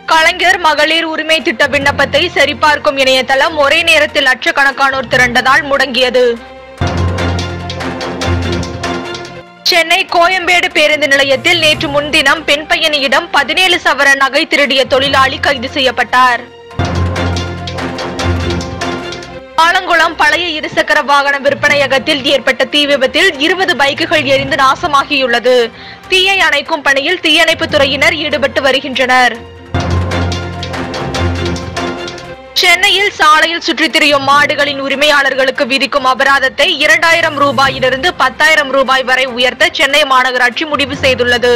கலைஞர் மகளிர் உரிமை திட்ட விண்ணப்பத்தை சரிபார்க்கும் இணையதளம் ஒரே நேரத்தில் லட்சக்கணக்கானோர் திரண்டதால் முடங்கியது சென்னை கோயம்பேடு பேருந்து நிலையத்தில் நேற்று முன்தினம் பெண் பயணியிடம் பதினேழு சவர நகை திருடிய தொழிலாளி கைது செய்யப்பட்டார் ஆலங்குளம் பழைய இருசக்கர வாகன விற்பனையகத்தில் ஏற்பட்ட தீ விபத்தில் இருபது பைக்குகள் எரிந்து நாசமாகியுள்ளது தீயை அணைக்கும் பணியில் தீயணைப்புத் துறையினர் ஈடுபட்டு வருகின்றனர் சென்னையில் சாலையில் சுற்றித் திரியும் மாடுகளின் உரிமையாளர்களுக்கு விதிக்கும் அபராதத்தை இரண்டாயிரம் ரூபாயிலிருந்து பத்தாயிரம் ரூபாய் வரை உயர்த்த சென்னை மாநகராட்சி முடிவு செய்துள்ளது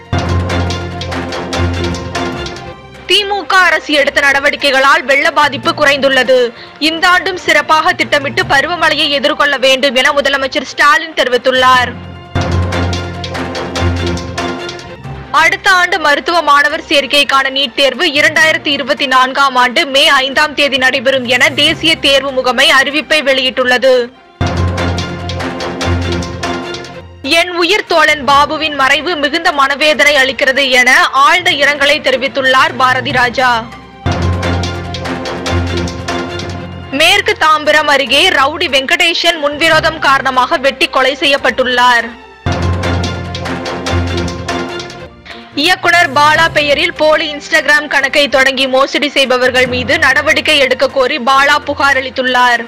திமுக அரசு எடுத்த நடவடிக்கைகளால் வெள்ள பாதிப்பு குறைந்துள்ளது இந்த ஆண்டும் சிறப்பாக திட்டமிட்டு பருவமழையை எதிர்கொள்ள வேண்டும் என முதலமைச்சர் ஸ்டாலின் தெரிவித்துள்ளார் அடுத்த ஆண்டு மருத்துவ மாணவர் சேர்க்கைக்கான நீட் தேர்வு இரண்டாயிரத்தி இருபத்தி நான்காம் ஆண்டு மே ஐந்தாம் தேதி நடைபெறும் என தேசிய தேர்வு முகமை அறிவிப்பை வெளியிட்டுள்ளது என் உயிர் தோழன் பாபுவின் மறைவு மிகுந்த மனவேதனை அளிக்கிறது என ஆழ்ந்த இரங்கலை தெரிவித்துள்ளார் பாரதி ராஜா மேற்கு தாம்பரம் அருகே ரவுடி வெங்கடேசன் முன்விரோதம் காரணமாக வெட்டி கொலை செய்யப்பட்டுள்ளார் இயக்குனர் பாலா பெயரில் போலி இன்ஸ்டாகிராம் கணக்கை தொடங்கி மோசடி செய்பவர்கள் மீது நடவடிக்கை எடுக்க கோரி பாலா புகார் அளித்துள்ளார்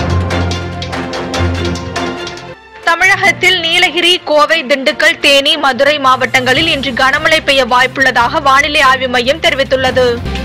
தமிழகத்தில் நீலகிரி கோவை திண்டுக்கல் தேனி மதுரை மாவட்டங்களில் இன்று கனமழை பெய்ய வாய்ப்புள்ளதாக வானிலை ஆய்வு மையம் தெரிவித்துள்ளது